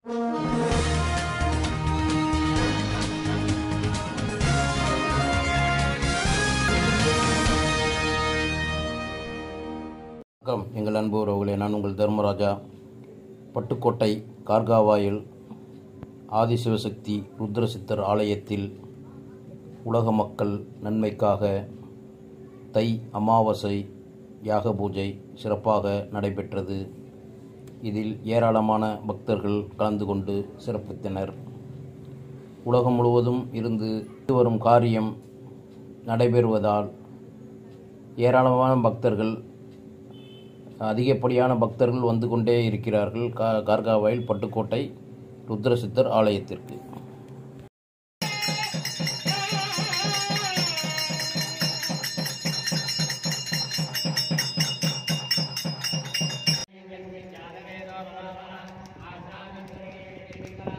வணக்கம் எங்கள் அன்பு உறவுகளே நான் உங்கள் தர்மராஜா பட்டுக்கோட்டை கார்காவாயில் ஆதிசிவசக்தி ருத்ரசித்தர் ஆலயத்தில் உலக மக்கள் நன்மைக்காக தை அமாவாசை யாக பூஜை சிறப்பாக நடைபெற்றது இதில் ஏராளமான பக்தர்கள் கலந்து கொண்டு சிறப்பித்தனர் உலகம் முழுவதும் இருந்து வரும் காரியம் நடைபெறுவதால் ஏராளமான பக்தர்கள் அதிகப்படியான பக்தர்கள் வந்து கொண்டே இருக்கிறார்கள் கா கார்காவாயில் பட்டுக்கோட்டை ருத்ரசித்தர் ஆலயத்திற்கு ஞானவேதோ நமः ஆசானந்தரே